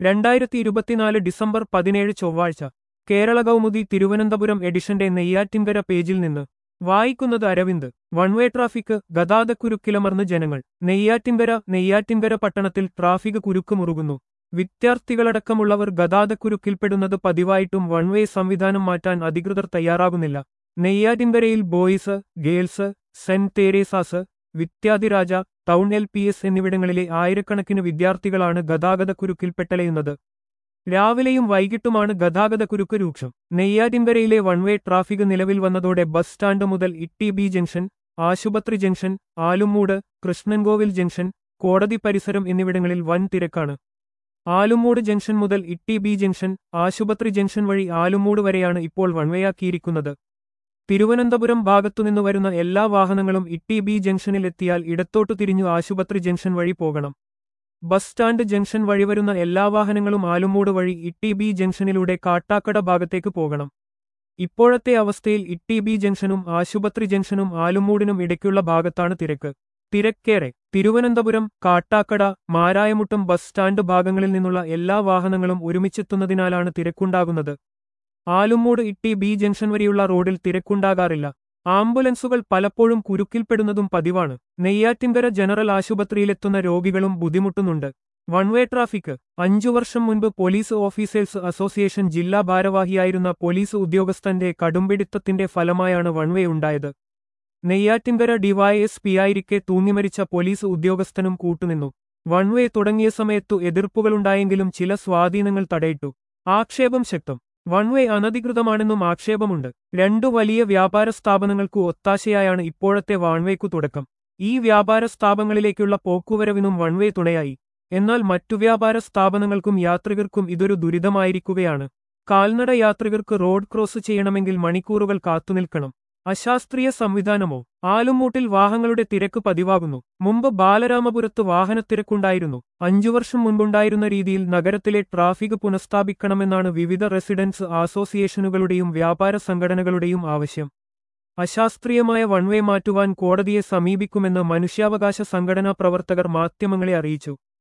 രണ്ടായിരത്തി ഇരുപത്തിനാല് ഡിസംബർ പതിനേഴ് ചൊവ്വാഴ്ച കേരള കൗമുദി തിരുവനന്തപുരം എഡിഷന്റെ നെയ്യാറ്റിൻകര പേജിൽ നിന്ന് വായിക്കുന്നത് അരവിന്ദ് വൺവേ ട്രാഫിക് ഗതാഗതക്കുരുക്കിലമർന്ന് ജനങ്ങൾ നെയ്യാറ്റിൻകര നെയ്യാറ്റിൻകര പട്ടണത്തിൽ ട്രാഫിക് കുരുക്ക് മുറുകുന്നു വിദ്യാർത്ഥികളടക്കമുള്ളവർ ഗതാഗതക്കുരുക്കിൽപ്പെടുന്നത് പതിവായിട്ടും വൺവേ സംവിധാനം മാറ്റാൻ അധികൃതർ തയ്യാറാകുന്നില്ല നെയ്യാറ്റിൻകരയിൽ boys girls Saint Teresa's Vidyadhiraja town L P S എന്നിവിടങ്ങളിലെ ആയിരക്കണക്കിന് വിദ്യാർത്ഥികളാണ് ഗതാഗതക്കുരുക്കിൽപ്പെട്ടലയുന്നത് രാവിലെയും വൈകിട്ടുമാണ് ഗതാഗതക്കുരുക്ക് രൂക്ഷം നെയ്യാറ്റിൻകരയിലെ വൺവേ ട്രാഫിക് നിലവിൽ വന്നതോടെ ബസ് സ്റ്റാൻഡ് മുതൽ ഇട്ടി ബി ജംഗ്ഷൻ ആശുപത്രി ജംഗ്ഷൻ ആലുമൂട് കൃഷ്ണൻകോവിൽ ജംഗ്ഷൻ കോടതി പരിസരം എന്നിവിടങ്ങളിൽ വൻ തിരക്കാണ് ആലുമൂട് ജംഗ്ഷൻ മുതൽ ഇട്ടി ബി ജംഗ്ഷൻ ആശുപത്രി ജംഗ്ഷൻ വഴി ആലുമൂട് വരെയാണ് ഇപ്പോൾ വൺവേയാക്കിയിരിക്കുന്നത് തിരുവനന്തപുരം ഭാഗത്തുനിന്ന് വരുന്ന എല്ലാ വാഹനങ്ങളും ഇട്ടി ബി ജംഗ്ഷനിൽ എത്തിയാൽ ഇടത്തോട്ടു തിരിഞ്ഞു ആശുപത്രി ജംഗ്ഷൻ വഴി പോകണം ബസ് സ്റ്റാൻഡ് ജംഗ്ഷൻ വഴി വരുന്ന എല്ലാ വാഹനങ്ങളും ആലുമൂട് വഴി ഇട്ടി ബി ജംഗ്ഷനിലൂടെ കാട്ടാക്കട ഭാഗത്തേക്ക് പോകണം ഇപ്പോഴത്തെ അവസ്ഥയിൽ ഇട്ടി ബി ജംഗ്ഷനും ആശുപത്രി ജംഗ്ഷനും ആലുമൂടിനും ഇടയ്ക്കുള്ള ഭാഗത്താണ് തിരക്ക് തിരക്കേറെ തിരുവനന്തപുരം കാട്ടാക്കട മാരായമുട്ടം ബസ് സ്റ്റാൻഡ് ഭാഗങ്ങളിൽ നിന്നുള്ള എല്ലാ വാഹനങ്ങളും ഒരുമിച്ചെത്തുന്നതിനാലാണ് തിരക്കുണ്ടാകുന്നത് ആലുമൂട് ഇട്ടി ബി ജംഗ്ഷൻ വരെയുള്ള റോഡിൽ തിരക്കുണ്ടാകാറില്ല ആംബുലൻസുകൾ പലപ്പോഴും കുരുക്കിൽപ്പെടുന്നതും പതിവാണ് നെയ്യാറ്റിൻകര ജനറൽ ആശുപത്രിയിലെത്തുന്ന രോഗികളും ബുദ്ധിമുട്ടുന്നുണ്ട് വൺവേ ട്രാഫിക് അഞ്ചു വർഷം മുൻപ് പോലീസ് ഓഫീസേഴ്സ് അസോസിയേഷൻ ജില്ലാ ഭാരവാഹിയായിരുന്ന പോലീസ് ഉദ്യോഗസ്ഥന്റെ കടുംപിടിത്തത്തിന്റെ ഫലമായാണ് വൺവേ ഉണ്ടായത് നെയ്യാറ്റിൻകര ഡിവൈഎസ് പിയായിരിക്കെ തൂങ്ങിമരിച്ച പോലീസ് ഉദ്യോഗസ്ഥനും കൂട്ടുനിന്നു വൺവേ തുടങ്ങിയ സമയത്തു എതിർപ്പുകളുണ്ടായെങ്കിലും ചില സ്വാധീനങ്ങൾ തടയിട്ടു ആക്ഷേപം ശക്തം വൺവേ അനധികൃതമാണെന്നും ആക്ഷേപമുണ്ട് രണ്ടു വലിയ വ്യാപാര സ്ഥാപനങ്ങൾക്കു ഒത്താശയായാണ് ഇപ്പോഴത്തെ വൺവേക്കു തുടക്കം ഈ വ്യാപാര സ്ഥാപനങ്ങളിലേക്കുള്ള പോക്കുവരവിനും വൺവേ തുണയായി എന്നാൽ മറ്റു വ്യാപാര സ്ഥാപനങ്ങൾക്കും യാത്രികർക്കും ഇതൊരു ദുരിതമായിരിക്കുകയാണ് കാൽനട യാത്രികർക്ക് റോഡ് ക്രോസ് ചെയ്യണമെങ്കിൽ മണിക്കൂറുകൾ കാത്തുനിൽക്കണം അശാസ്ത്രീയ സംവിധാനമോ ആലുമൂട്ടിൽ വാഹനങ്ങളുടെ തിരക്ക് പതിവാകുന്നു മുമ്പ് ബാലരാമപുരത്ത് വാഹനത്തിരക്കുണ്ടായിരുന്നു അഞ്ചു വർഷം മുൻപുണ്ടായിരുന്ന രീതിയിൽ നഗരത്തിലെ ട്രാഫിക് പുനഃസ്ഥാപിക്കണമെന്നാണ് വിവിധ റെസിഡൻസ് അസോസിയേഷനുകളുടെയും വ്യാപാര സംഘടനകളുടെയും ആവശ്യം അശാസ്ത്രീയമായ വൺവേ മാറ്റുവാൻ കോടതിയെ സമീപിക്കുമെന്ന് മനുഷ്യാവകാശ സംഘടനാ പ്രവർത്തകർ മാധ്യമങ്ങളെ അറിയിച്ചു